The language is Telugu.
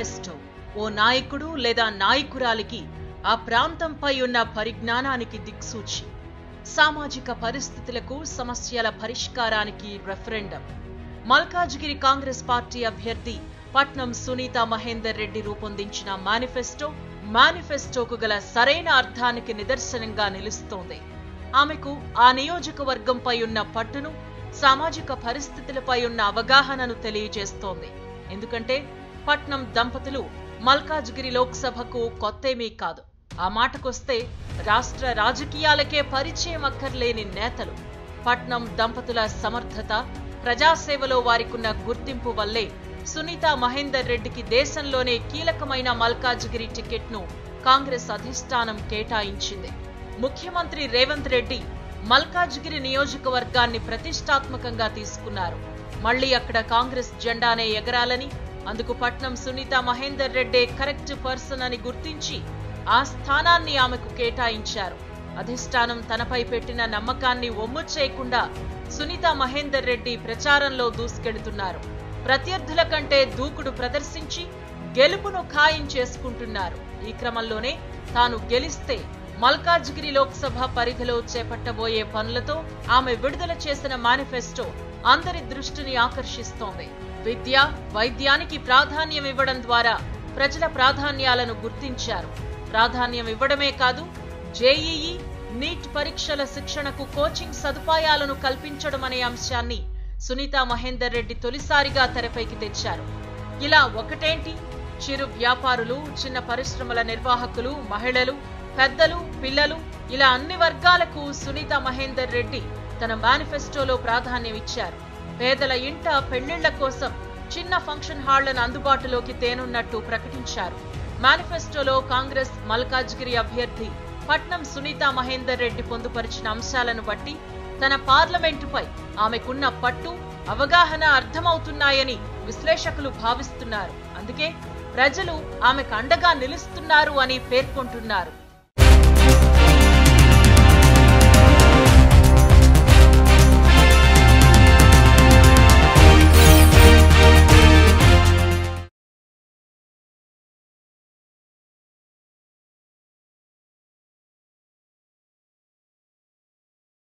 మేనిఫెస్టో ఓ నాయకుడు లేదా నాయకురాలికి ఆ ప్రాంతంపై ఉన్న పరిజ్ఞానానికి దిక్సూచి సామాజిక పరిస్థితులకు సమస్యల పరిష్కారానికి రెఫరెండం మల్కాజ్గిరి కాంగ్రెస్ పార్టీ అభ్యర్థి పట్నం సునీత మహేందర్ రెడ్డి రూపొందించిన మేనిఫెస్టో మేనిఫెస్టోకు గల సరైన అర్థానికి నిదర్శనంగా నిలుస్తోంది ఆమెకు ఆ నియోజకవర్గంపై ఉన్న పట్టును సామాజిక పరిస్థితులపై ఉన్న అవగాహనను తెలియజేస్తోంది ఎందుకంటే పట్నం దంపతులు మల్కాజ్గిరి లోక్సభకు కొత్తేమీ కాదు ఆ మాటకొస్తే రాష్ట్ర రాజకీయాలకే పరిచయం అక్కర్లేని నేతలు పట్నం దంపతుల సమర్థత ప్రజాసేవలో వారికున్న గుర్తింపు వల్లే సునీత మహేందర్ రెడ్డికి దేశంలోనే కీలకమైన మల్కాజ్గిరి టికెట్ను కాంగ్రెస్ అధిష్టానం కేటాయించింది ముఖ్యమంత్రి రేవంత్ రెడ్డి మల్కాజ్గిరి నియోజకవర్గాన్ని ప్రతిష్టాత్మకంగా తీసుకున్నారు మళ్లీ అక్కడ కాంగ్రెస్ జెండానే ఎగరాలని అందుకు పట్నం సునీత మహేందర్ రెడ్డే కరెక్ట్ పర్సన్ అని గుర్తించి ఆ స్థానాన్ని ఆమెకు కేటాయించారు అధిష్టానం తనపై పెట్టిన నమ్మకాన్ని ఒమ్ము చేయకుండా సునీత మహేందర్ రెడ్డి ప్రచారంలో దూసుకెడుతున్నారు ప్రత్యర్థుల కంటే దూకుడు ప్రదర్శించి గెలుపును ఖాయం చేసుకుంటున్నారు ఈ క్రమంలోనే తాను గెలిస్తే మల్కాజ్గిరి లోక్సభ పరిధిలో చేపట్టబోయే పనులతో ఆమె విడుదల చేసిన మేనిఫెస్టో అందరి దృష్టిని ఆకర్షిస్తోంది విద్య వైద్యానికి ప్రాధాన్యం ఇవ్వడం ద్వారా ప్రజల ప్రాధాన్యాలను గుర్తించారు ప్రాధాన్యం ఇవ్వడమే కాదు జేఈఈ నీట్ పరీక్షల శిక్షణకు కోచింగ్ సదుపాయాలను కల్పించడం అనే అంశాన్ని సునీత మహేందర్ రెడ్డి తొలిసారిగా తెరపైకి తెచ్చారు ఇలా ఒకటేంటి చిరు వ్యాపారులు చిన్న పరిశ్రమల నిర్వాహకులు మహిళలు పెద్దలు పిల్లలు ఇలా అన్ని వర్గాలకు సునీత మహేందర్ రెడ్డి తన మేనిఫెస్టోలో ప్రాధాన్యం ఇచ్చారు పేదల ఇంట పెళ్లిళ్ల కోసం చిన్న ఫంక్షన్ హాళ్లను అందుబాటులోకి తేనున్నట్టు ప్రకటించారు మేనిఫెస్టోలో కాంగ్రెస్ మల్కాజ్గిరి అభ్యర్థి పట్నం సునీత మహేందర్ రెడ్డి పొందుపరిచిన అంశాలను బట్టి తన పార్లమెంటుపై ఆమెకున్న పట్టు అవగాహన అర్థమవుతున్నాయని విశ్లేషకులు భావిస్తున్నారు అందుకే ప్రజలు ఆమెకు అండగా నిలుస్తున్నారు అని పేర్కొంటున్నారు